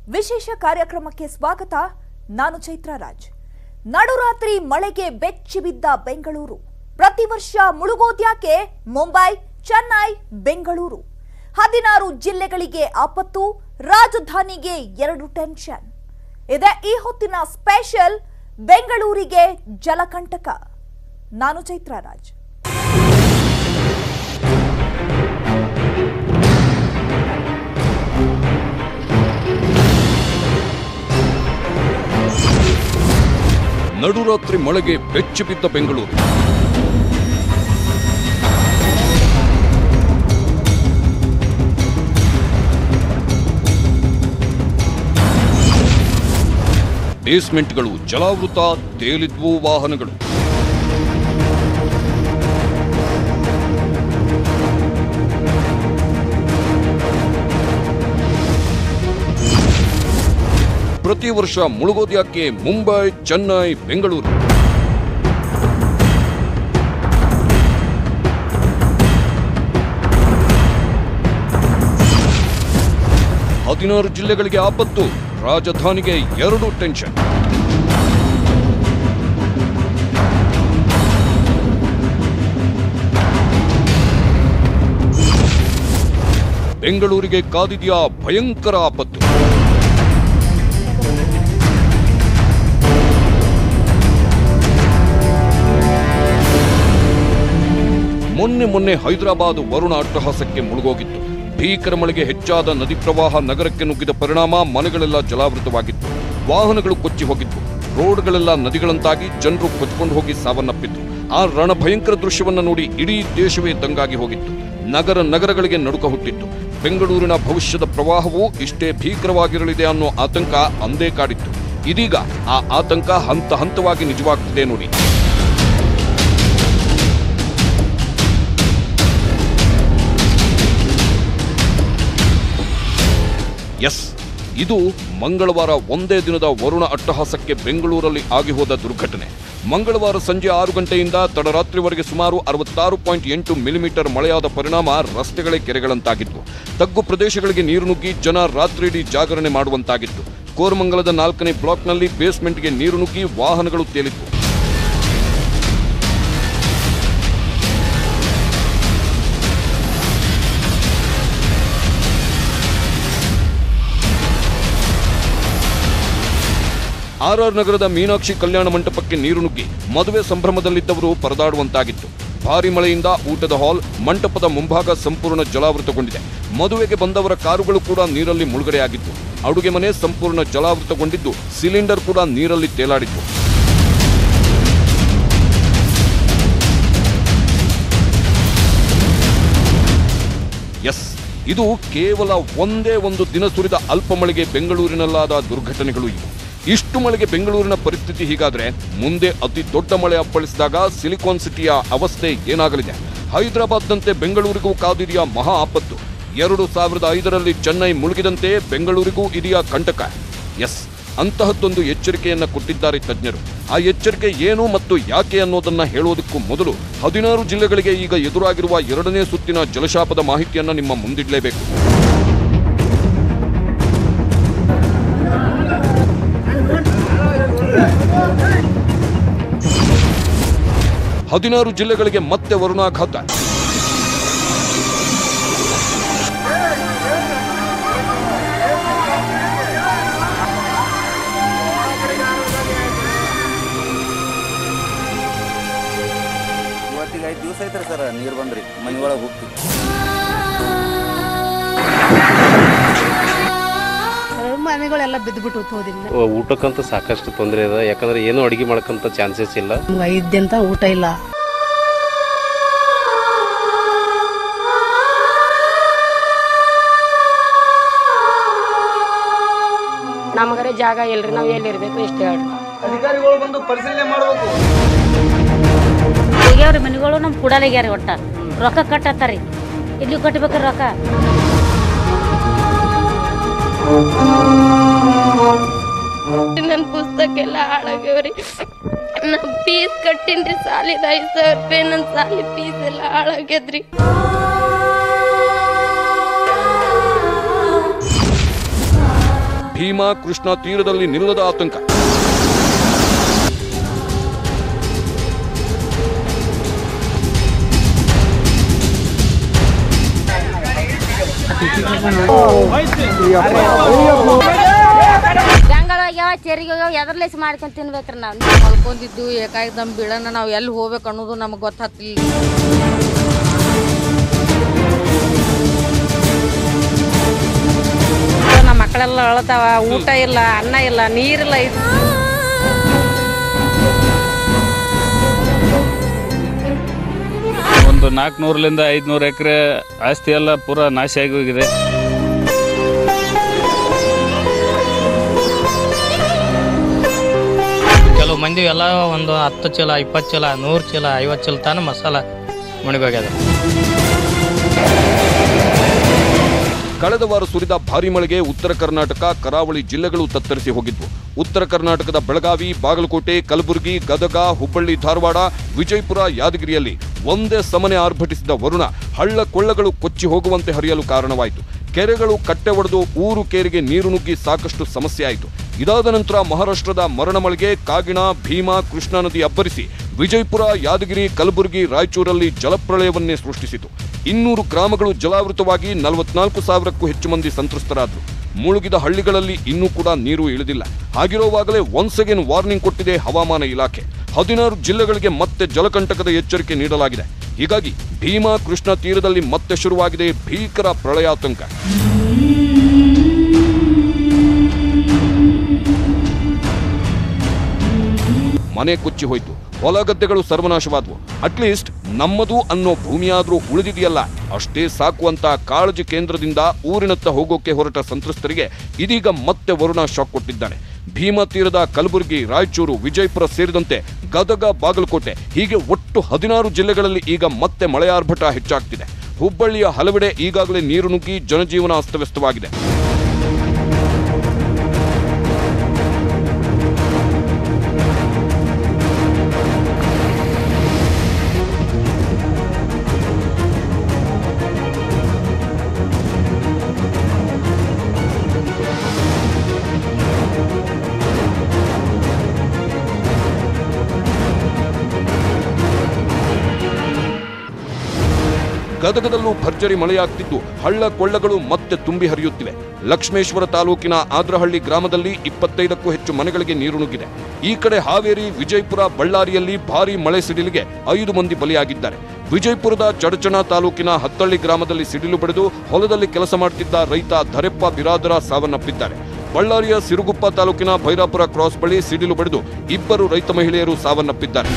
ವಿಶೇಷ ಕಾರ್ಯಕ್ರಮಕ್ಕೆ ಸ್ವಾಗತ ನಾನು ಚೈತ್ರ ರಾಜ್ ನಡುರಾತ್ರಿ ಮಳೆಗೆ ಬೆಚ್ಚಿ ಬಿದ್ದ ಬೆಂಗಳೂರು ಪ್ರತಿ ವರ್ಷ ಮುಳುಗೋದ್ಯಾಕೆ ಮುಂಬೈ ಚೆನ್ನೈ ಬೆಂಗಳೂರು ಹದಿನಾರು ಜಿಲ್ಲೆಗಳಿಗೆ ಆಪತ್ತು ರಾಜಧಾನಿಗೆ ಎರಡು ಟೆನ್ಷನ್ ಇದೇ ಈ ಹೊತ್ತಿನ ಸ್ಪೆಷಲ್ ಬೆಂಗಳೂರಿಗೆ ಜಲಕಂಟಕ ನಾನು ಚೈತ್ರ ರಾಜ್ ನಡುರಾತ್ರಿ ಮಳೆಗೆ ಬೆಚ್ಚಿ ಬಿದ್ದ ಬೆಂಗಳೂರು ಬೇಸ್ಮೆಂಟ್ಗಳು ಜಲಾವೃತ ತೇಲಿದ್ವು ವಾಹನಗಳು ಪ್ರತಿ ವರ್ಷ ಮುಳುಗೋದ್ಯಾಕೆ ಮುಂಬೈ ಚೆನ್ನೈ ಬೆಂಗಳೂರು ಹದಿನಾರು ಜಿಲ್ಲೆಗಳಿಗೆ ಆಪತ್ತು ರಾಜಧಾನಿಗೆ ಎರಡು ಟೆನ್ಷನ್ ಬೆಂಗಳೂರಿಗೆ ಕಾದಿದೆಯಾ ಭಯಂಕರ ಆಪತ್ತು ಮೊನ್ನೆ ಮೊನ್ನೆ ಹೈದರಾಬಾದ್ ವರುಣ ಅಟ್ಟಹಾಸಕ್ಕೆ ಮುಳುಗೋಗಿತ್ತು ಭೀಕರ ಮಳೆಗೆ ಹೆಚ್ಚಾದ ನದಿ ಪ್ರವಾಹ ನಗರಕ್ಕೆ ನುಗ್ಗಿದ ಪರಿಣಾಮ ಮನೆಗಳೆಲ್ಲ ಜಲಾವೃತವಾಗಿತ್ತು ವಾಹನಗಳು ಕೊಚ್ಚಿ ಹೋಗಿದ್ವು ರೋಡ್ಗಳೆಲ್ಲ ನದಿಗಳಂತಾಗಿ ಜನರು ಕೊಚ್ಕೊಂಡು ಹೋಗಿ ಸಾವನ್ನಪ್ಪಿದ್ರು ಆ ರಣಭಯಂಕರ ದೃಶ್ಯವನ್ನ ನೋಡಿ ಇಡೀ ದೇಶವೇ ದಂಗಾಗಿ ಹೋಗಿತ್ತು ನಗರ ನಗರಗಳಿಗೆ ನಡುಕ ಹುಟ್ಟಿತ್ತು ಬೆಂಗಳೂರಿನ ಭವಿಷ್ಯದ ಪ್ರವಾಹವು ಇಷ್ಟೇ ಭೀಕರವಾಗಿರಲಿದೆ ಅನ್ನೋ ಆತಂಕ ಅಂದೇ ಕಾಡಿತ್ತು ಇದೀಗ ಆ ಆತಂಕ ಹಂತ ಹಂತವಾಗಿ ನಿಜವಾಗ್ತಿದೆ ನೋಡಿ ಎಸ್ ಇದು ಮಂಗಳವಾರ ಒಂದೇ ದಿನದ ವರುಣ ಅಟ್ಟಹಾಸಕ್ಕೆ ಬೆಂಗಳೂರಲ್ಲಿ ಆಗಿ ಹೋದ ದುರ್ಘಟನೆ ಮಂಗಳವಾರ ಸಂಜೆ ಆರು ಗಂಟೆಯಿಂದ ತಡರಾತ್ರಿವರೆಗೆ ಸುಮಾರು ಅರವತ್ತಾರು ಪಾಯಿಂಟ್ ಎಂಟು ಮಿಲಿಮೀಟರ್ ಮಳೆಯಾದ ಪರಿಣಾಮ ರಸ್ತೆಗಳೇ ಕೆರೆಗಳಂತಾಗಿದ್ವು ತಗ್ಗು ಪ್ರದೇಶಗಳಿಗೆ ನೀರು ನುಗ್ಗಿ ಜನ ರಾತ್ರಿಯಿಡೀ ಜಾಗರಣೆ ಮಾಡುವಂತಾಗಿತ್ತು ಕೋರಮಂಗಲದ ನಾಲ್ಕನೇ ಬ್ಲಾಕ್ನಲ್ಲಿ ಬೇಸ್ಮೆಂಟ್ಗೆ ನೀರು ನುಗ್ಗಿ ವಾಹನಗಳು ತೇಲಿದ್ವು ಆರ್ಆರ್ ನಗರದ ಮೀನಾಕ್ಷಿ ಕಲ್ಯಾಣ ಮಂಟಪಕ್ಕೆ ನೀರು ನುಗ್ಗಿ ಮದುವೆ ಸಂಭ್ರಮದಲ್ಲಿದ್ದವರು ಪರದಾಡುವಂತಾಗಿತ್ತು ಭಾರಿ ಮಳೆಯಿಂದ ಊಟದ ಹಾಲ್ ಮಂಟಪದ ಮುಂಭಾಗ ಸಂಪೂರ್ಣ ಜಲಾವೃತಗೊಂಡಿದೆ ಮದುವೆಗೆ ಬಂದವರ ಕಾರುಗಳು ಕೂಡ ನೀರಲ್ಲಿ ಮುಳುಗಡೆಯಾಗಿತ್ತು ಅಡುಗೆ ಮನೆ ಸಂಪೂರ್ಣ ಜಲಾವೃತಗೊಂಡಿದ್ದು ಸಿಲಿಂಡರ್ ಕೂಡ ನೀರಲ್ಲಿ ತೇಲಾಡಿತ್ತು ಎಸ್ ಇದು ಕೇವಲ ಒಂದೇ ಒಂದು ದಿನ ಸುರಿದ ಅಲ್ಪ ಮಳೆಗೆ ಬೆಂಗಳೂರಿನಲ್ಲಾದ ದುರ್ಘಟನೆಗಳು ಇವು ಇಷ್ಟು ಮಳೆಗೆ ಬೆಂಗಳೂರಿನ ಪರಿಸ್ಥಿತಿ ಹೀಗಾದ್ರೆ ಮುಂದೆ ಅತಿ ದೊಡ್ಡ ಮಳೆ ಅಪ್ಪಳಿಸಿದಾಗ ಸಿಲಿಕಾನ್ ಸಿಟಿಯ ಅವಸ್ಥೆ ಏನಾಗಲಿದೆ ಹೈದರಾಬಾದ್ನಂತೆ ಬೆಂಗಳೂರಿಗೂ ಕಾದಿದೆಯಾ ಮಹಾ ಆಪತ್ತು ಎರಡು ಸಾವಿರದ ಐದರಲ್ಲಿ ಚೆನ್ನೈ ಮುಳುಗಿದಂತೆ ಬೆಂಗಳೂರಿಗೂ ಇದೆಯಾ ಕಂಟಕ ಎಸ್ ಅಂತಹದ್ದೊಂದು ಎಚ್ಚರಿಕೆಯನ್ನ ಕೊಟ್ಟಿದ್ದಾರೆ ತಜ್ಞರು ಆ ಎಚ್ಚರಿಕೆ ಏನು ಮತ್ತು ಯಾಕೆ ಅನ್ನೋದನ್ನ ಹೇಳೋದಕ್ಕೂ ಮೊದಲು ಹದಿನಾರು ಜಿಲ್ಲೆಗಳಿಗೆ ಈಗ ಎದುರಾಗಿರುವ ಎರಡನೇ ಸುತ್ತಿನ ಜಲಶಾಪದ ಮಾಹಿತಿಯನ್ನ ನಿಮ್ಮ ಮುಂದಿಡಲೇಬೇಕು ಹದಿನಾರು ಜಿಲ್ಲೆಗಳಿಗೆ ಮತ್ತೆ ವರುಣಾಘಾತ ಇವತ್ತಿಗೆ ಐದು ದಿವಸ ಐತ್ರಿ ಸರ್ ನೀರು ಬಂದ್ರಿ ಮನೆ ಒಳಗೆ ಹೋಗ್ತೀವಿ ಮನೆಗಳೆಲ್ಲ ಬಿದ್ದುಬಿಟ್ಟು ಹೋದಿಲ್ಲ ಊಟಕ್ಕಂತೂ ಸಾಕಷ್ಟು ತೊಂದರೆ ಇದೆ ಯಾಕಂದ್ರೆ ಏನು ಅಡಿಗೆ ಮಾಡಕ್ಕಂತ ಚಾನ್ಸಸ್ ಇಲ್ಲ ನಮ್ಗೆ ಐದು ದಿನ ಊಟ ಇಲ್ಲ ನಮಗರೆ ಜಾಗ ಇಲ್ರಿ ನಾವು ಎಲ್ಲಿರ್ಬೇಕು ಇಷ್ಟ ಹೇಳ್ರಿ ಅಧಿಕಾರಿಗಳು ಬಂದು ಪರಿಶೀಲನೆ ಮಾಡಬೇಕು ಹೋಗ್ಯಾವ್ರಿ ಮನೆಗಳು ನಮ್ ಕೂಡಲಾಗ್ಯಾರಿ ಒಟ್ಟ ರೊಕ್ಕ ಕಟ್ಟತ್ತಾರಿ ಇಲ್ಲಿ ಕಟ್ಬೇಕ್ರಿ ರೊಕ್ಕ ನನ್ನ ಪುಸ್ತಕ ಎಲ್ಲ ಹಾಳಾಗ್ಯವ್ರಿ ನಾ ಫೀಸ್ ಕಟ್ಟಿನ್ರಿ ಸಾಲಿದ ಐದು ಸಾವಿರ ರೂಪಾಯಿ ನನ್ನ ಸಾಲಿ ಫೀಸ್ ಎಲ್ಲ ಹಾಳಾಗ್ಯದ್ರಿ ಭೀಮಾ ಕೃಷ್ಣ ತೀರದಲ್ಲಿ ನಿಲ್ಲದ ಆತಂಕ ಜಂಗಳ ಹೋಗ್ಯಾವ ಚೆರಿಗೆ ಹೋಗ್ಯಾವ ಎದರ್ಲೇಸ್ ಮಾಡ್ಕೊಂಡ್ ತಿನ್ಬೇಕ್ರಿ ನಾವು ಮಲ್ಕೊಂಡಿದ್ದು ಏಕಾಏಕದಮ್ ಬೀಳನ ನಾವು ಎಲ್ಲಿ ಹೋಗ್ಬೇಕು ಅನ್ನೋದು ನಮಗೆ ಗೊತ್ತಾಗ್ತಿಲ್ಲ ನಮ್ಮ ಮಕ್ಕಳೆಲ್ಲ ಅಳತಾವ ಊಟ ಇಲ್ಲ ಅನ್ನ ಇಲ್ಲ ನೀರಿಲ್ಲ ಇದು ಒಂದು ನಾಲ್ಕುನೂರರಿಂದ ಐದುನೂರು ಎಕರೆ ಆಸ್ತಿ ಎಲ್ಲ ಪೂರ ನಾಶ ಆಗಿ ಹೋಗಿದೆ ಕೆಲವು ಮಂದಿ ಎಲ್ಲ ಒಂದು ಹತ್ತು ಚೀಲ ಇಪ್ಪತ್ತು ಚೀಲ ನೂರು ಚೀಲ ಐವತ್ತು ಚೀಲ ತಾನು ಮಸಾಲ ಮುಣಿಗೋಗ್ಯದ ಕಳೆದ ವಾರ ಸುರಿದ ಭಾರಿ ಮಳೆಗೆ ಉತ್ತರ ಕರ್ನಾಟಕ ಕರಾವಳಿ ಜಿಲ್ಲೆಗಳು ತತ್ತರಿಸಿ ಹೋಗಿದ್ವು ಉತ್ತರ ಕರ್ನಾಟಕದ ಬೆಳಗಾವಿ ಬಾಗಲಕೋಟೆ ಕಲಬುರಗಿ ಗದಗ ಹುಬ್ಬಳ್ಳಿ ಧಾರವಾಡ ವಿಜಯಪುರ ಯಾದಗಿರಿಯಲ್ಲಿ ಒಂದೇ ಸಮನೆ ಆರ್ಭಟಿಸಿದ ವರುಣ ಹಳ್ಳ ಕೊಳ್ಳಗಳು ಕೊಚ್ಚಿ ಹೋಗುವಂತೆ ಹರಿಯಲು ಕಾರಣವಾಯಿತು ಕೆರೆಗಳು ಕಟ್ಟೆ ಒಡೆದು ಊರು ಕೇರಿಗೆ ನೀರು ನುಗ್ಗಿ ಸಾಕಷ್ಟು ಸಮಸ್ಯೆ ಆಯಿತು ಇದಾದ ನಂತರ ಮಹಾರಾಷ್ಟ್ರದ ಮರಣಮಳೆಗೆ ಕಾಗಿಣ ಭೀಮಾ ಕೃಷ್ಣಾ ನದಿ ಅಬ್ಬರಿಸಿ ವಿಜಯಪುರ ಯಾದಗಿರಿ ಕಲಬುರಗಿ ರಾಯಚೂರಲ್ಲಿ ಜಲಪ್ರಳಯವನ್ನೇ ಸೃಷ್ಟಿಸಿತು ಇನ್ನೂರು ಗ್ರಾಮಗಳು ಜಲಾವೃತವಾಗಿ ನಲವತ್ನಾಲ್ಕು ಸಾವಿರಕ್ಕೂ ಹೆಚ್ಚು ಮಂದಿ ಸಂತ್ರಸ್ತರಾದರು ಮುಳುಗಿದ ಹಳ್ಳಿಗಳಲ್ಲಿ ಇನ್ನೂ ಕೂಡ ನೀರು ಇಳಿದಿಲ್ಲ ಹಾಗಿರುವಾಗಲೇ ಒನ್ಸ್ ಅಗೇನ್ ವಾರ್ನಿಂಗ್ ಕೊಟ್ಟಿದೆ ಹವಾಮಾನ ಇಲಾಖೆ ಹದಿನಾರು ಜಿಲ್ಲೆಗಳಿಗೆ ಮತ್ತೆ ಜಲಕಂಟಕದ ಎಚ್ಚರಿಕೆ ನೀಡಲಾಗಿದೆ ಹೀಗಾಗಿ ಭೀಮಾ ಕೃಷ್ಣಾ ತೀರದಲ್ಲಿ ಮತ್ತೆ ಶುರುವಾಗಿದೆ ಭೀಕರ ಪ್ರಳಯಾತಂಕ ಮನೆ ಕೊಚ್ಚಿ ಹೋಯ್ತು ಹೊಲ ಗದ್ದೆಗಳು ಸರ್ವನಾಶವಾದವು ಅಟ್ಲೀಸ್ಟ್ ನಮ್ಮದು ಅನ್ನೋ ಭೂಮಿಯಾದ್ರೂ ಉಳಿದಿದೆಯಲ್ಲ ಅಷ್ಟೇ ಸಾಕು ಅಂತ ಕಾಳಜಿ ಕೇಂದ್ರದಿಂದ ಊರಿನತ್ತ ಹೋಗೋಕೆ ಹೊರಟ ಸಂತ್ರಸ್ತರಿಗೆ ಇದೀಗ ಮತ್ತೆ ವರುಣ ಶಾಕ್ ಕೊಟ್ಟಿದ್ದಾನೆ ಭೀಮಾ ತೀರದ ಕಲಬುರಗಿ ರಾಯಚೂರು ವಿಜಯಪುರ ಸೇರಿದಂತೆ ಗದಗ ಬಾಗಲಕೋಟೆ ಹೀಗೆ ಒಟ್ಟು ಹದಿನಾರು ಜಿಲ್ಲೆಗಳಲ್ಲಿ ಈಗ ಮತ್ತೆ ಮಳೆಯಾರ್ಭಟ ಹೆಚ್ಚಾಗ್ತಿದೆ ಹುಬ್ಬಳ್ಳಿಯ ಹಲವೆಡೆ ಈಗಾಗಲೇ ನೀರು ನುಗ್ಗಿ ಜನಜೀವನ ಅಸ್ತವ್ಯಸ್ತವಾಗಿದೆ ಗದಗದಲ್ಲೂ ಭರ್ಜರಿ ಮಳೆಯಾಗ್ತಿದ್ದು ಹಳ್ಳ ಕೊಳ್ಳಗಳು ಮತ್ತೆ ತುಂಬಿ ಹರಿಯುತ್ತಿವೆ ಲಕ್ಷ್ಮೇಶ್ವರ ತಾಲೂಕಿನ ಆದ್ರಹಳ್ಳಿ ಗ್ರಾಮದಲ್ಲಿ ಇಪ್ಪತ್ತೈದಕ್ಕೂ ಹೆಚ್ಚು ಮನೆಗಳಿಗೆ ನೀರು ನುಗ್ಗಿದೆ ಈ ಕಡೆ ಹಾವೇರಿ ವಿಜಯಪುರ ಬಳ್ಳಾರಿಯಲ್ಲಿ ಭಾರೀ ಮಳೆ ಸಿಡಿಲಿಗೆ ಐದು ಮಂದಿ ಬಲಿಯಾಗಿದ್ದಾರೆ ವಿಜಯಪುರದ ಚಡಚಣ ತಾಲೂಕಿನ ಹತ್ತಳ್ಳಿ ಗ್ರಾಮದಲ್ಲಿ ಸಿಡಿಲು ಬಡಿದು ಹೊಲದಲ್ಲಿ ಕೆಲಸ ಮಾಡುತ್ತಿದ್ದ ರೈತ ಧರೆಪ್ಪ ಬಿರಾದರ ಸಾವನ್ನಪ್ಪಿದ್ದಾರೆ ಬಳ್ಳಾರಿಯ ಸಿರುಗುಪ್ಪ ತಾಲೂಕಿನ ಭೈರಾಪುರ ಕ್ರಾಸ್ ಬಳಿ ಸಿಡಿಲು ಬಡಿದು ಇಬ್ಬರು ರೈತ ಮಹಿಳೆಯರು ಸಾವನ್ನಪ್ಪಿದ್ದಾರೆ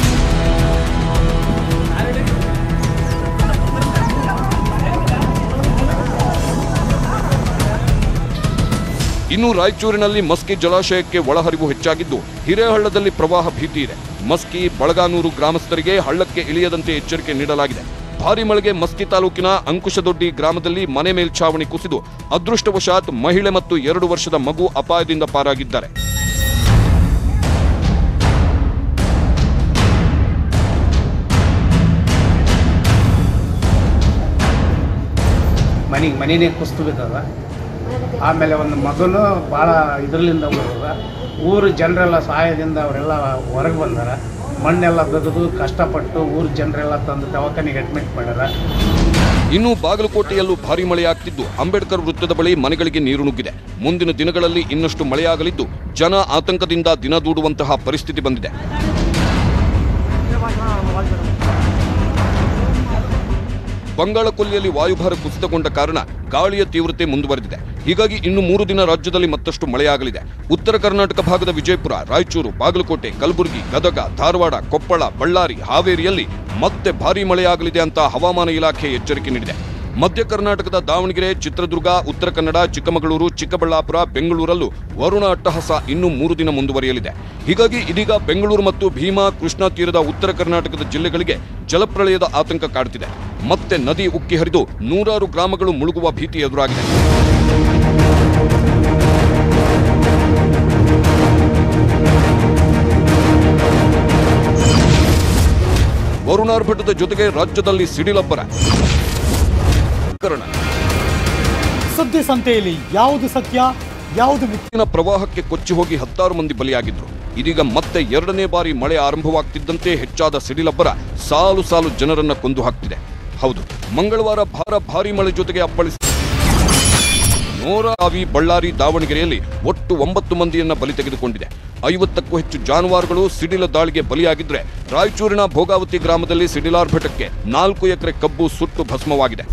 ಇನ್ನು ರಾಯಚೂರಿನಲ್ಲಿ ಮಸ್ಕಿ ಜಲಾಶಯಕ್ಕೆ ಒಳಹರಿವು ಹೆಚ್ಚಾಗಿದ್ದು ಹಿರೇಹಳ್ಳದಲ್ಲಿ ಪ್ರವಾಹ ಭೀತಿ ಇದೆ ಮಸ್ಕಿ ಬಳಗಾನೂರು ಗ್ರಾಮಸ್ಥರಿಗೆ ಹಳ್ಳಕ್ಕೆ ಇಳಿಯದಂತೆ ಎಚ್ಚರಿಕೆ ನೀಡಲಾಗಿದೆ ಭಾರಿ ಮಳೆಗೆ ಮಸ್ಕಿ ತಾಲೂಕಿನ ಅಂಕುಶದೊಡ್ಡಿ ಗ್ರಾಮದಲ್ಲಿ ಮನೆ ಮೇಲ್ಛಾವಣಿ ಕುಸಿದು ಅದೃಷ್ಟವಶಾತ್ ಮಹಿಳೆ ಮತ್ತು ಎರಡು ವರ್ಷದ ಮಗು ಅಪಾಯದಿಂದ ಪಾರಾಗಿದ್ದಾರೆ ಮನೆಗೆ ಮನೆಯೇ ಕುಸ್ತು ಬಿದ್ದದ ಆಮೇಲೆ ಒಂದು ಮಗನು ಭಾಳ ಇದರಲ್ಲಿಂದ ಹೋದ ಊರು ಜನರೆಲ್ಲ ಸಹಾಯದಿಂದ ಅವರೆಲ್ಲ ಹೊರಗೆ ಬಂದಾರ ಮಣ್ಣೆಲ್ಲ ತೆಗೆದು ಕಷ್ಟಪಟ್ಟು ಊರು ಜನರೆಲ್ಲ ತಂದು ದವಾಖಾನೆಗೆ ಅಡ್ಮಿಟ್ ಮಾಡ್ಯಾರ ಇನ್ನು ಬಾಗಲಕೋಟೆಯಲ್ಲೂ ಭಾರಿ ಮಳೆಯಾಗ್ತಿದ್ದು ಅಂಬೇಡ್ಕರ್ ವೃತ್ತದ ಬಳಿ ಮನೆಗಳಿಗೆ ನೀರು ನುಗ್ಗಿದೆ ಮುಂದಿನ ದಿನಗಳಲ್ಲಿ ಇನ್ನಷ್ಟು ಮಳೆಯಾಗಲಿದ್ದು ಜನ ಆತಂಕದಿಂದ ದಿನ ದೂಡುವಂತಹ ಪರಿಸ್ಥಿತಿ ಬಂದಿದೆ ಬಂಗಾಳಕೊಲ್ಲಿಯಲ್ಲಿ ವಾಯುಭಾರ ಕುಸಿತಗೊಂಡ ಕಾರಣ ಗಾಳಿಯ ತೀವ್ರತೆ ಮುಂದುವರೆದಿದೆ ಹೀಗಾಗಿ ಇನ್ನು ಮೂರು ದಿನ ರಾಜ್ಯದಲ್ಲಿ ಮತ್ತಷ್ಟು ಮಳೆಯಾಗಲಿದೆ ಉತ್ತರ ಕರ್ನಾಟಕ ಭಾಗದ ವಿಜಯಪುರ ರಾಯಚೂರು ಬಾಗಲಕೋಟೆ ಕಲಬುರಗಿ ಗದಗ ಧಾರವಾಡ ಕೊಪ್ಪಳ ಬಳ್ಳಾರಿ ಹಾವೇರಿಯಲ್ಲಿ ಮತ್ತೆ ಭಾರೀ ಮಳೆಯಾಗಲಿದೆ ಅಂತ ಹವಾಮಾನ ಇಲಾಖೆ ಎಚ್ಚರಿಕೆ ನೀಡಿದೆ ಮಧ್ಯ ಕರ್ನಾಟಕದ ದಾವಣಗೆರೆ ಚಿತ್ರದುರ್ಗ ಉತ್ತರ ಕನ್ನಡ ಚಿಕ್ಕಮಗಳೂರು ಚಿಕ್ಕಬಳ್ಳಾಪುರ ಬೆಂಗಳೂರಲ್ಲೂ ವರುಣ ಅಟ್ಟಹಾಸ ಇನ್ನೂ ಮೂರು ದಿನ ಮುಂದುವರಿಯಲಿದೆ ಹೀಗಾಗಿ ಇದೀಗ ಬೆಂಗಳೂರು ಮತ್ತು ಭೀಮಾ ಕೃಷ್ಣಾ ತೀರದ ಉತ್ತರ ಕರ್ನಾಟಕದ ಜಿಲ್ಲೆಗಳಿಗೆ ಜಲಪ್ರಳಯದ ಆತಂಕ ಕಾಡುತ್ತಿದೆ ಮತ್ತೆ ನದಿ ಉಕ್ಕಿ ಹರಿದು ನೂರಾರು ಗ್ರಾಮಗಳು ಮುಳುಗುವ ಭೀತಿ ಎದುರಾಗಿದೆ ವರುಣಾರ್ಭಟದ ಜೊತೆಗೆ ರಾಜ್ಯದಲ್ಲಿ ಸಿಡಿಲಬ್ಬರ ಕರ್ಣ ಸುದ್ದಿ ಸಂತೆಯಲ್ಲಿ ಯಾವುದು ಸತ್ಯ ಯಾವುದು ಇಲ್ಲಿನ ಪ್ರವಾಹಕ್ಕೆ ಕೊಚ್ಚಿ ಹೋಗಿ ಹತ್ತಾರು ಮಂದಿ ಬಲಿಯಾಗಿದ್ರು ಇದೀಗ ಮತ್ತೆ ಎರಡನೇ ಬಾರಿ ಮಳೆ ಆರಂಭವಾಗ್ತಿದ್ದಂತೆ ಹೆಚ್ಚಾದ ಸಿಡಿಲಬ್ಬರ ಸಾಲು ಸಾಲು ಜನರನ್ನ ಕೊಂದು ಹಾಕ್ತಿದೆ ಹೌದು ಮಂಗಳವಾರ ಭಾರ ಭಾರಿ ಮಳೆ ಜೊತೆಗೆ ಅಪ್ಪಳಿಸಿ ನೋರಾವಿ ಬಳ್ಳಾರಿ ದಾವಣಗೆರೆಯಲ್ಲಿ ಒಟ್ಟು ಒಂಬತ್ತು ಮಂದಿಯನ್ನ ಬಲಿ ತೆಗೆದುಕೊಂಡಿದೆ ಐವತ್ತಕ್ಕೂ ಹೆಚ್ಚು ಜಾನುವಾರುಗಳು ಸಿಡಿಲ ದಾಳಿಗೆ ಬಲಿಯಾಗಿದ್ರೆ ರಾಯಚೂರಿನ ಭೋಗಾವತಿ ಗ್ರಾಮದಲ್ಲಿ ಸಿಡಿಲಾರ್ಭಟಕ್ಕೆ ನಾಲ್ಕು ಎಕರೆ ಕಬ್ಬು ಸುಟ್ಟು ಭಸ್ಮವಾಗಿದೆ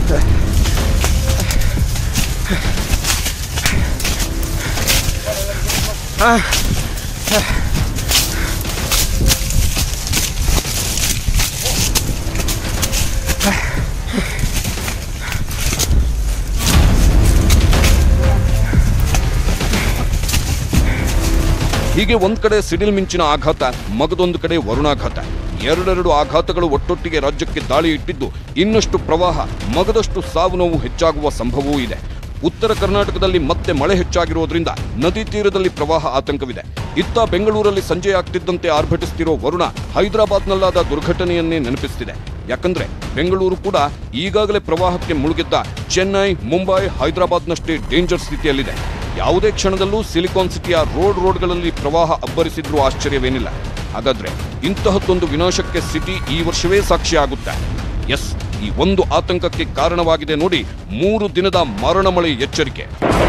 ಹೀಗೆ ಒಂದ್ ಕಡೆ ಸಿಡಿಲ್ ಮಿಂಚಿನ ಆಘಾತ ಮಗದೊಂದು ಕಡೆ ವರುಣಾಘಾತ ಎರಡೆರಡು ಆಘಾತಗಳು ಒಟ್ಟೊಟ್ಟಿಗೆ ರಾಜ್ಯಕ್ಕೆ ದಾಳಿ ಇಟ್ಟಿದ್ದು ಇನ್ನಷ್ಟು ಪ್ರವಾಹ ಮಗದಷ್ಟು ಸಾವು ನೋವು ಹೆಚ್ಚಾಗುವ ಸಂಭವವೂ ಇದೆ ಉತ್ತರ ಕರ್ನಾಟಕದಲ್ಲಿ ಮತ್ತೆ ಮಳೆ ಹೆಚ್ಚಾಗಿರೋದ್ರಿಂದ ನದಿ ತೀರದಲ್ಲಿ ಪ್ರವಾಹ ಆತಂಕವಿದೆ ಇತ್ತ ಬೆಂಗಳೂರಲ್ಲಿ ಸಂಜೆ ಆಗ್ತಿದ್ದಂತೆ ಆರ್ಭಟಿಸ್ತಿರೋ ವರುಣ ಹೈದರಾಬಾದ್ನಲ್ಲಾದ ದುರ್ಘಟನೆಯನ್ನೇ ನೆನಪಿಸ್ತಿದೆ ಯಾಕಂದ್ರೆ ಬೆಂಗಳೂರು ಕೂಡ ಈಗಾಗಲೇ ಪ್ರವಾಹಕ್ಕೆ ಮುಳುಗಿದ್ದ ಚೆನ್ನೈ ಮುಂಬೈ ಹೈದರಾಬಾದ್ನಷ್ಟೇ ಡೇಂಜರ್ ಸ್ಥಿತಿಯಲ್ಲಿದೆ ಯಾವುದೇ ಕ್ಷಣದಲ್ಲೂ ಸಿಲಿಕಾನ್ ಸಿಟಿಯ ರೋಡ್ ರೋಡ್ಗಳಲ್ಲಿ ಪ್ರವಾಹ ಅಬ್ಬರಿಸಿದ್ರೂ ಆಶ್ಚರ್ಯವೇನಿಲ್ಲ ಹಾಗಾದ್ರೆ ಇಂತಹದ್ದೊಂದು ವಿನಾಶಕ್ಕೆ ಸಿಟಿ ಈ ವರ್ಷವೇ ಸಾಕ್ಷಿಯಾಗುತ್ತೆ ಎಸ್ ಈ ಒಂದು ಆತಂಕಕ್ಕೆ ಕಾರಣವಾಗಿದೆ ನೋಡಿ ಮೂರು ದಿನದ ಮರಣ ಮಳೆ ಎಚ್ಚರಿಕೆ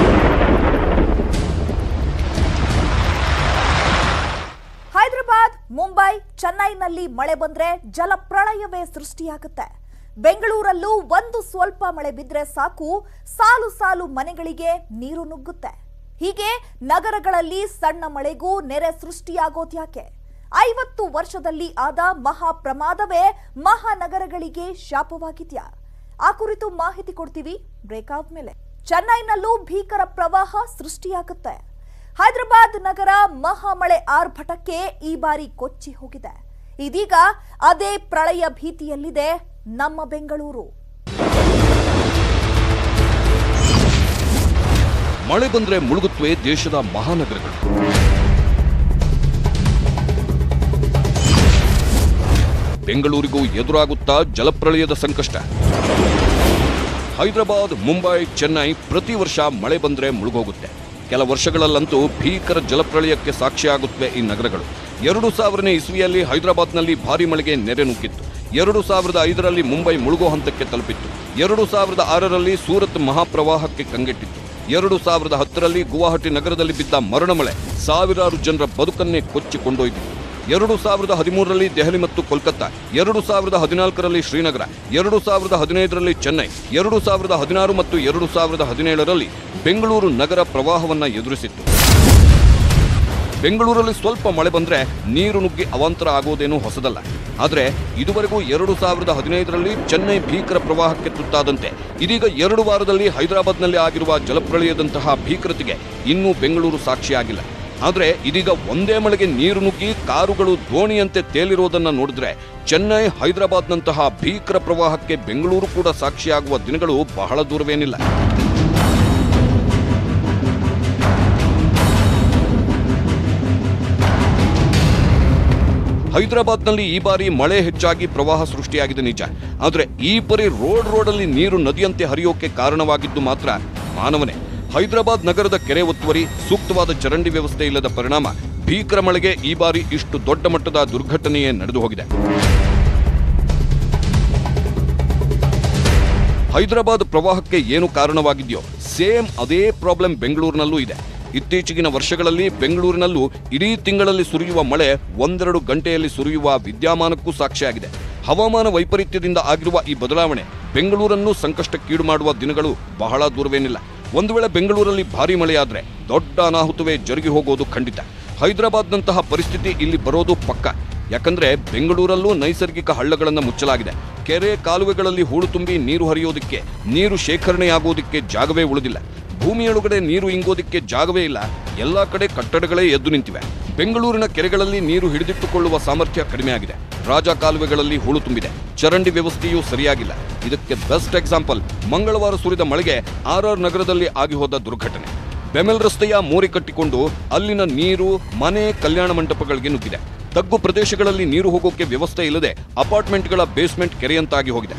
ಹೈದರಾಬಾದ್ ಮುಂಬೈ ಚೆನ್ನೈನಲ್ಲಿ ಮಳೆ ಬಂದ್ರೆ ಜಲಪ್ರಳಯವೇ ಸೃಷ್ಟಿಯಾಗುತ್ತೆ ಬೆಂಗಳೂರಲ್ಲೂ ಒಂದು ಸ್ವಲ್ಪ ಮಳೆ ಬಿದ್ರೆ ಸಾಕು ಸಾಲು ಸಾಲು ಮನೆಗಳಿಗೆ ನೀರು ನುಗ್ಗುತ್ತೆ ಹೀಗೆ ನಗರಗಳಲ್ಲಿ ಸಣ್ಣ ಮಳೆಗೂ ನೆರೆ ಸೃಷ್ಟಿಯಾಗೋದ್ಯಾಕೆ ಐವತ್ತು ವರ್ಷದಲ್ಲಿ ಆದ ಮಹಾ ಪ್ರಮಾದವೇ ಮಹಾನಗರಗಳಿಗೆ ಶಾಪವಾಗಿದ್ಯಾ ಆ ಕುರಿತು ಮಾಹಿತಿ ಕೊಡ್ತೀವಿ ಬ್ರೇಕ್ ಆದ್ಮೇಲೆ ಚೆನ್ನೈನಲ್ಲೂ ಭೀಕರ ಪ್ರವಾಹ ಸೃಷ್ಟಿಯಾಗುತ್ತೆ ಹೈದರಾಬಾದ್ ನಗರ ಮಹಾಮಳೆ ಆರ್ಭಟಕ್ಕೆ ಈ ಬಾರಿ ಕೊಚ್ಚಿ ಹೋಗಿದೆ ಇದೀಗ ಅದೇ ಪ್ರಳಯ ಭೀತಿಯಲ್ಲಿದೆ ನಮ್ಮ ಬೆಂಗಳೂರು ಮಳೆ ಬಂದ್ರೆ ಮುಳುಗುತ್ತವೆ ದೇಶದ ಮಹಾನಗರಗಳು ಬೆಂಗಳೂರಿಗೂ ಎದುರಾಗುತ್ತಾ ಜಲಪ್ರಳಯದ ಸಂಕಷ್ಟ ಹೈದರಾಬಾದ್ ಮುಂಬೈ ಚೆನ್ನೈ ಪ್ರತಿ ವರ್ಷ ಮಳೆ ಬಂದ್ರೆ ಮುಳುಗೋಗುತ್ತೆ ಕೆಲ ವರ್ಷಗಳಲ್ಲಂತೂ ಭೀಕರ ಜಲಪ್ರಳಯಕ್ಕೆ ಸಾಕ್ಷಿಯಾಗುತ್ತವೆ ಈ ನಗರಗಳು ಎರಡು ಸಾವಿರನೇ ಇಸ್ವಿಯಲ್ಲಿ ಹೈದರಾಬಾದ್ನಲ್ಲಿ ಭಾರಿ ಮಳೆಗೆ ನೆರೆ ನುಗ್ಗಿತ್ತು ಎರಡು ಸಾವಿರದ ಐದರಲ್ಲಿ ಮುಂಬೈ ಮುಳುಗೋ ಹಂತಕ್ಕೆ ತಲುಪಿತ್ತು ಎರಡು ಸಾವಿರದ ಆರರಲ್ಲಿ ಸೂರತ್ ಮಹಾಪ್ರವಾಹಕ್ಕೆ ಕಂಗೆಟ್ಟಿತ್ತು ಎರಡು ಸಾವಿರದ ಹತ್ತರಲ್ಲಿ ಗುವಾಹಟಿ ನಗರದಲ್ಲಿ ಬಿದ್ದ ಮರಣ ಮಳೆ ಸಾವಿರಾರು ಜನರ ಬದುಕನ್ನೇ ಕೊಚ್ಚಿ ಕೊಂಡೊಯ್ದಿತ್ತು ಎರಡು ಸಾವಿರದ ಹದಿಮೂರರಲ್ಲಿ ದೆಹಲಿ ಮತ್ತು ಕೋಲ್ಕತ್ತಾ ಎರಡು ಸಾವಿರದ ಹದಿನಾಲ್ಕರಲ್ಲಿ ಶ್ರೀನಗರ ಎರಡು ಸಾವಿರದ ಹದಿನೈದರಲ್ಲಿ ಚೆನ್ನೈ ಎರಡು ಸಾವಿರದ ಹದಿನಾರು ಮತ್ತು ಎರಡು ಸಾವಿರದ ಹದಿನೇಳರಲ್ಲಿ ಬೆಂಗಳೂರು ನಗರ ಪ್ರವಾಹವನ್ನ ಎದುರಿಸಿತ್ತು ಬೆಂಗಳೂರಲ್ಲಿ ಸ್ವಲ್ಪ ಮಳೆ ಬಂದ್ರೆ ನೀರು ನುಗ್ಗಿ ಅವಾಂತರ ಆಗೋದೇನೂ ಹೊಸದಲ್ಲ ಆದರೆ ಇದುವರೆಗೂ ಎರಡು ಸಾವಿರದ ಹದಿನೈದರಲ್ಲಿ ಚೆನ್ನೈ ಭೀಕರ ಪ್ರವಾಹಕ್ಕೆ ತುತ್ತಾದಂತೆ ಇದೀಗ ಎರಡು ವಾರದಲ್ಲಿ ಹೈದರಾಬಾದ್ನಲ್ಲಿ ಆಗಿರುವ ಜಲಪ್ರಳಯದಂತಹ ಭೀಕರತೆಗೆ ಇನ್ನೂ ಬೆಂಗಳೂರು ಸಾಕ್ಷಿಯಾಗಿಲ್ಲ ಆದರೆ ಇದೀಗ ಒಂದೇ ಮಳೆಗೆ ನೀರು ನುಗ್ಗಿ ಕಾರುಗಳು ದೋಣಿಯಂತೆ ತೇಲಿರೋದನ್ನ ನೋಡಿದ್ರೆ ಚೆನ್ನೈ ಹೈದರಾಬಾದ್ನಂತಹ ಭೀಕರ ಪ್ರವಾಹಕ್ಕೆ ಬೆಂಗಳೂರು ಕೂಡ ಸಾಕ್ಷಿಯಾಗುವ ದಿನಗಳು ಬಹಳ ದೂರವೇನಿಲ್ಲ ಹೈದರಾಬಾದ್ನಲ್ಲಿ ಈ ಬಾರಿ ಮಳೆ ಹೆಚ್ಚಾಗಿ ಪ್ರವಾಹ ಸೃಷ್ಟಿಯಾಗಿದೆ ನಿಜ ಆದರೆ ಈ ಪರಿ ರೋಡ್ ರೋಡಲ್ಲಿ ನೀರು ನದಿಯಂತೆ ಹರಿಯೋಕೆ ಕಾರಣವಾಗಿದ್ದು ಮಾತ್ರ ಮಾನವನೇ ಹೈದರಾಬಾದ್ ನಗರದ ಕೆರೆ ಒತ್ತುವರಿ ಸೂಕ್ತವಾದ ಚರಂಡಿ ವ್ಯವಸ್ಥೆ ಇಲ್ಲದ ಪರಿಣಾಮ ಭೀಕರ ಮಳೆಗೆ ಈ ಬಾರಿ ಇಷ್ಟು ದೊಡ್ಡ ಮಟ್ಟದ ದುರ್ಘಟನೆಯೇ ನಡೆದು ಹೋಗಿದೆ ಹೈದರಾಬಾದ್ ಪ್ರವಾಹಕ್ಕೆ ಏನು ಕಾರಣವಾಗಿದೆಯೋ ಸೇಮ್ ಅದೇ ಪ್ರಾಬ್ಲಮ್ ಬೆಂಗಳೂರಿನಲ್ಲೂ ಇದೆ ಇತ್ತೀಚೆಗಿನ ವರ್ಷಗಳಲ್ಲಿ ಬೆಂಗಳೂರಿನಲ್ಲೂ ಇಡೀ ತಿಂಗಳಲ್ಲಿ ಸುರಿಯುವ ಮಳೆ ಒಂದೆರಡು ಗಂಟೆಯಲ್ಲಿ ಸುರಿಯುವ ವಿದ್ಯಮಾನಕ್ಕೂ ಸಾಕ್ಷಿಯಾಗಿದೆ ಹವಾಮಾನ ವೈಪರೀತ್ಯದಿಂದ ಆಗಿರುವ ಈ ಬದಲಾವಣೆ ಬೆಂಗಳೂರನ್ನು ಸಂಕಷ್ಟಕ್ಕೀಡು ಮಾಡುವ ದಿನಗಳು ಬಹಳ ದೂರವೇನಿಲ್ಲ ಒಂದು ವೇಳೆ ಬೆಂಗಳೂರಲ್ಲಿ ಭಾರಿ ಮಳೆಯಾದ್ರೆ ದೊಡ್ಡ ಅನಾಹುತವೇ ಜರುಗಿ ಹೋಗೋದು ಖಂಡಿತ ಹೈದರಾಬಾದ್ನಂತಹ ಪರಿಸ್ಥಿತಿ ಇಲ್ಲಿ ಬರೋದು ಪಕ್ಕ ಯಾಕಂದ್ರೆ ಬೆಂಗಳೂರಲ್ಲೂ ನೈಸರ್ಗಿಕ ಹಳ್ಳಗಳನ್ನು ಮುಚ್ಚಲಾಗಿದೆ ಕೆರೆ ಕಾಲುವೆಗಳಲ್ಲಿ ಹೂಳು ತುಂಬಿ ನೀರು ಹರಿಯೋದಕ್ಕೆ ನೀರು ಶೇಖರಣೆಯಾಗೋದಕ್ಕೆ ಜಾಗವೇ ಉಳಿದಿಲ್ಲ ಭೂಮಿಯೊಳಗಡೆ ನೀರು ಇಂಗೋದಕ್ಕೆ ಜಾಗವೇ ಇಲ್ಲ ಎಲ್ಲಾ ಕಡೆ ಕಟ್ಟಡಗಳೇ ಎದ್ದು ನಿಂತಿವೆ ಬೆಂಗಳೂರಿನ ಕೆರೆಗಳಲ್ಲಿ ನೀರು ಹಿಡಿದಿಟ್ಟುಕೊಳ್ಳುವ ಸಾಮರ್ಥ್ಯ ಕಡಿಮೆಯಾಗಿದೆ ರಾಜ ಕಾಲುವೆಗಳಲ್ಲಿ ಹೂಳು ತುಂಬಿದೆ ಚರಂಡಿ ವ್ಯವಸ್ಥೆಯೂ ಸರಿಯಾಗಿಲ್ಲ ಇದಕ್ಕೆ ಬೆಸ್ಟ್ ಎಕ್ಸಾಂಪಲ್ ಮಂಗಳವಾರ ಸುರಿದ ಮಳೆಗೆ ಆರ್ ಆರ್ ನಗರದಲ್ಲಿ ಆಗಿ ಹೋದ ದುರ್ಘಟನೆ ಬೆಮೆಲ್ ರಸ್ತೆಯ ಮೋರಿ ಕಟ್ಟಿಕೊಂಡು ಅಲ್ಲಿನ ನೀರು ಮನೆ ಕಲ್ಯಾಣ ಮಂಟಪಗಳಿಗೆ ನುಗ್ಗಿದೆ ತಗ್ಗು ಪ್ರದೇಶಗಳಲ್ಲಿ ನೀರು ಹೋಗೋಕೆ ವ್ಯವಸ್ಥೆ ಇಲ್ಲದೆ ಅಪಾರ್ಟ್ಮೆಂಟ್ಗಳ ಬೇಸ್ಮೆಂಟ್ ಕೆರೆಯಂತಾಗಿ ಹೋಗಿದೆ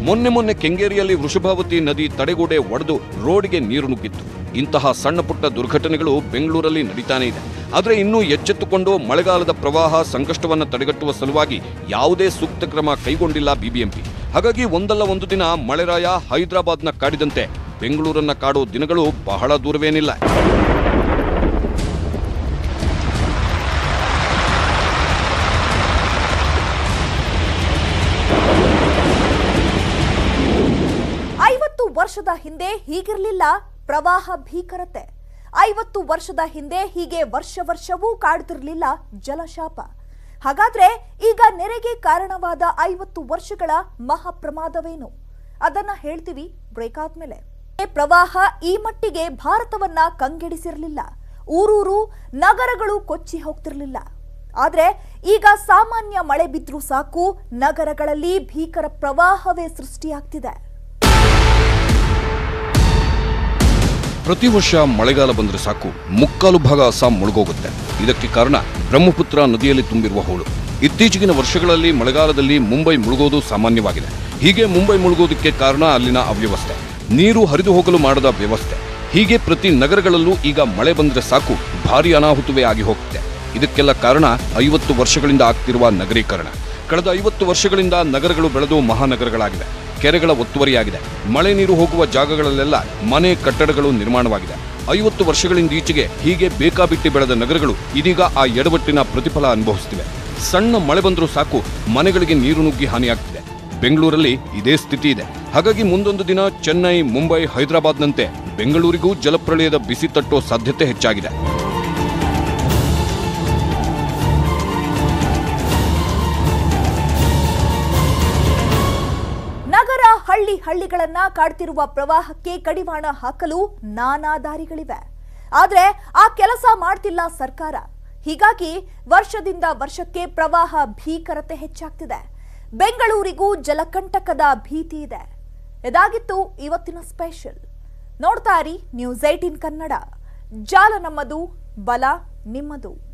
ಮೊನ್ನೆ ಮೊನ್ನೆ ಕೆಂಗೇರಿಯಲ್ಲಿ ವೃಷಭಾವತಿ ನದಿ ತಡೆಗೋಡೆ ಒಡೆದು ರೋಡ್ಗೆ ನೀರು ನುಗ್ಗಿತ್ತು ಇಂತಹ ಸಣ್ಣ ಪುಟ್ಟ ದುರ್ಘಟನೆಗಳು ಬೆಂಗಳೂರಲ್ಲಿ ನಡೀತಾನೆ ಇದೆ ಆದರೆ ಇನ್ನೂ ಎಚ್ಚೆತ್ತುಕೊಂಡು ಮಳೆಗಾಲದ ಪ್ರವಾಹ ಸಂಕಷ್ಟವನ್ನು ತಡೆಗಟ್ಟುವ ಸಲುವಾಗಿ ಯಾವುದೇ ಸೂಕ್ತ ಕ್ರಮ ಕೈಗೊಂಡಿಲ್ಲ ಬಿಬಿಎಂಪಿ ಹಾಗಾಗಿ ಒಂದಲ್ಲ ಒಂದು ದಿನ ಮಳೆರಾಯ ಹೈದರಾಬಾದ್ನ ಕಾಡಿದಂತೆ ಬೆಂಗಳೂರನ್ನ ಕಾಡೋ ದಿನಗಳು ಬಹಳ ದೂರವೇನಿಲ್ಲ ಐವತ್ತು ವರ್ಷದ ಹಿಂದೆ ಹೀಗಿರಲಿಲ್ಲ ಪ್ರವಾಹ ಭೀಕರತೆ ಐವತ್ತು ವರ್ಷದ ಹಿಂದೆ ಹೀಗೆ ವರ್ಷ ವರ್ಷವೂ ಕಾಡುತ್ತಿರಲಿಲ್ಲ ಜಲಶಾಪ ಹಾಗಾದ್ರೆ ಈಗ ನೆರೆಗೆ ಕಾರಣವಾದ ಐವತ್ತು ವರ್ಷಗಳ ಮಹಾಪ್ರಮಾದವೇನು ಅದನ್ನ ಹೇಳ್ತೀವಿ ಬ್ರೇಕ್ ಆದ್ಮೇಲೆ ಪ್ರವಾಹ ಈ ಮಟ್ಟಿಗೆ ಭಾರತವನ್ನ ಕಂಗೆಡಿಸಿರಲಿಲ್ಲ ಊರೂರು ನಗರಗಳು ಕೊಚ್ಚಿ ಹೋಗ್ತಿರ್ಲಿಲ್ಲ ಆದ್ರೆ ಈಗ ಸಾಮಾನ್ಯ ಮಳೆ ಬಿದ್ರೂ ಸಾಕು ನಗರಗಳಲ್ಲಿ ಭೀಕರ ಪ್ರವಾಹವೇ ಸೃಷ್ಟಿಯಾಗ್ತಿದೆ ಪ್ರತಿ ವರ್ಷ ಮಳೆಗಾಲ ಬಂದ್ರೆ ಸಾಕು ಮುಕ್ಕಾಲು ಭಾಗ ಅಸ್ಸಾಂ ಮುಳುಗೋಗುತ್ತೆ ಇದಕ್ಕೆ ಕಾರಣ ಬ್ರಹ್ಮಪುತ್ರ ನದಿಯಲ್ಲಿ ತುಂಬಿರುವ ಹೂಳು ಇತ್ತೀಚೆಗಿನ ವರ್ಷಗಳಲ್ಲಿ ಮಳೆಗಾಲದಲ್ಲಿ ಮುಂಬೈ ಮುಳುಗೋದು ಸಾಮಾನ್ಯವಾಗಿದೆ ಹೀಗೆ ಮುಂಬೈ ಮುಳುಗೋದಕ್ಕೆ ಕಾರಣ ಅಲ್ಲಿನ ಅವ್ಯವಸ್ಥೆ ನೀರು ಹರಿದು ಹೋಗಲು ಮಾಡದ ವ್ಯವಸ್ಥೆ ಹೀಗೆ ಪ್ರತಿ ನಗರಗಳಲ್ಲೂ ಈಗ ಮಳೆ ಬಂದ್ರೆ ಸಾಕು ಭಾರಿ ಅನಾಹುತವೇ ಆಗಿ ಹೋಗುತ್ತೆ ಇದಕ್ಕೆಲ್ಲ ಕಾರಣ ಐವತ್ತು ವರ್ಷಗಳಿಂದ ಆಗ್ತಿರುವ ನಗರೀಕರಣ ಕಳೆದ ಐವತ್ತು ವರ್ಷಗಳಿಂದ ನಗರಗಳು ಬೆಳೆದು ಮಹಾನಗರಗಳಾಗಿವೆ ಕೆರೆಗಳ ಒತ್ತುವರಿಯಾಗಿದೆ ಮಳೆ ನೀರು ಹೋಗುವ ಜಾಗಗಳಲ್ಲೆಲ್ಲ ಮನೆ ಕಟ್ಟಡಗಳು ನಿರ್ಮಾಣವಾಗಿದೆ ಐವತ್ತು ವರ್ಷಗಳಿಂದ ಈಚೆಗೆ ಹೀಗೆ ಬೇಕಾಬಿಟ್ಟಿ ಬೆಳೆದ ನಗರಗಳು ಇದೀಗ ಆ ಎಡವಟ್ಟಿನ ಪ್ರತಿಫಲ ಅನುಭವಿಸುತ್ತಿವೆ ಸಣ್ಣ ಮಳೆ ಬಂದರೂ ಸಾಕು ಮನೆಗಳಿಗೆ ನೀರು ನುಗ್ಗಿ ಹಾನಿಯಾಗ್ತಿದೆ ಬೆಂಗಳೂರಲ್ಲಿ ಇದೇ ಸ್ಥಿತಿ ಇದೆ ಹಾಗಾಗಿ ಮುಂದೊಂದು ದಿನ ಚೆನ್ನೈ ಮುಂಬೈ ಹೈದರಾಬಾದ್ನಂತೆ ಬೆಂಗಳೂರಿಗೂ ಜಲಪ್ರಳಯದ ಬಿಸಿ ತಟ್ಟೋ ಸಾಧ್ಯತೆ ಹೆಚ್ಚಾಗಿದೆ ನಗರ ಹಳ್ಳಿ ಹಳ್ಳಿಗಳನ್ನ ಕಾಡ್ತಿರುವ ಪ್ರವಾಹಕ್ಕೆ ಕಡಿವಾಣ ಹಾಕಲು ನಾನಾ ದಾರಿಗಳಿವೆ ಆದ್ರೆ ಆ ಕೆಲಸ ಮಾಡ್ತಿಲ್ಲ ಸರ್ಕಾರ ಹೀಗಾಗಿ ವರ್ಷದಿಂದ ವರ್ಷಕ್ಕೆ ಪ್ರವಾಹ ಭೀಕರತೆ ಹೆಚ್ಚಾಗ್ತಿದೆ ಬೆಂಗಳೂರಿಗೂ ಜಲಕಂಟಕದ ಭೀತಿ ಇದೆ ಇದಾಗಿತ್ತು ಇವತ್ತಿನ ಸ್ಪೆಷಲ್ ನೋಡ್ತಾ ಇರಿ ನ್ಯೂಸ್ ಏಟೀನ್ ಕನ್ನಡ ಜಾಲ ನಮ್ಮದು ಬಲ ನಿಮ್ಮದು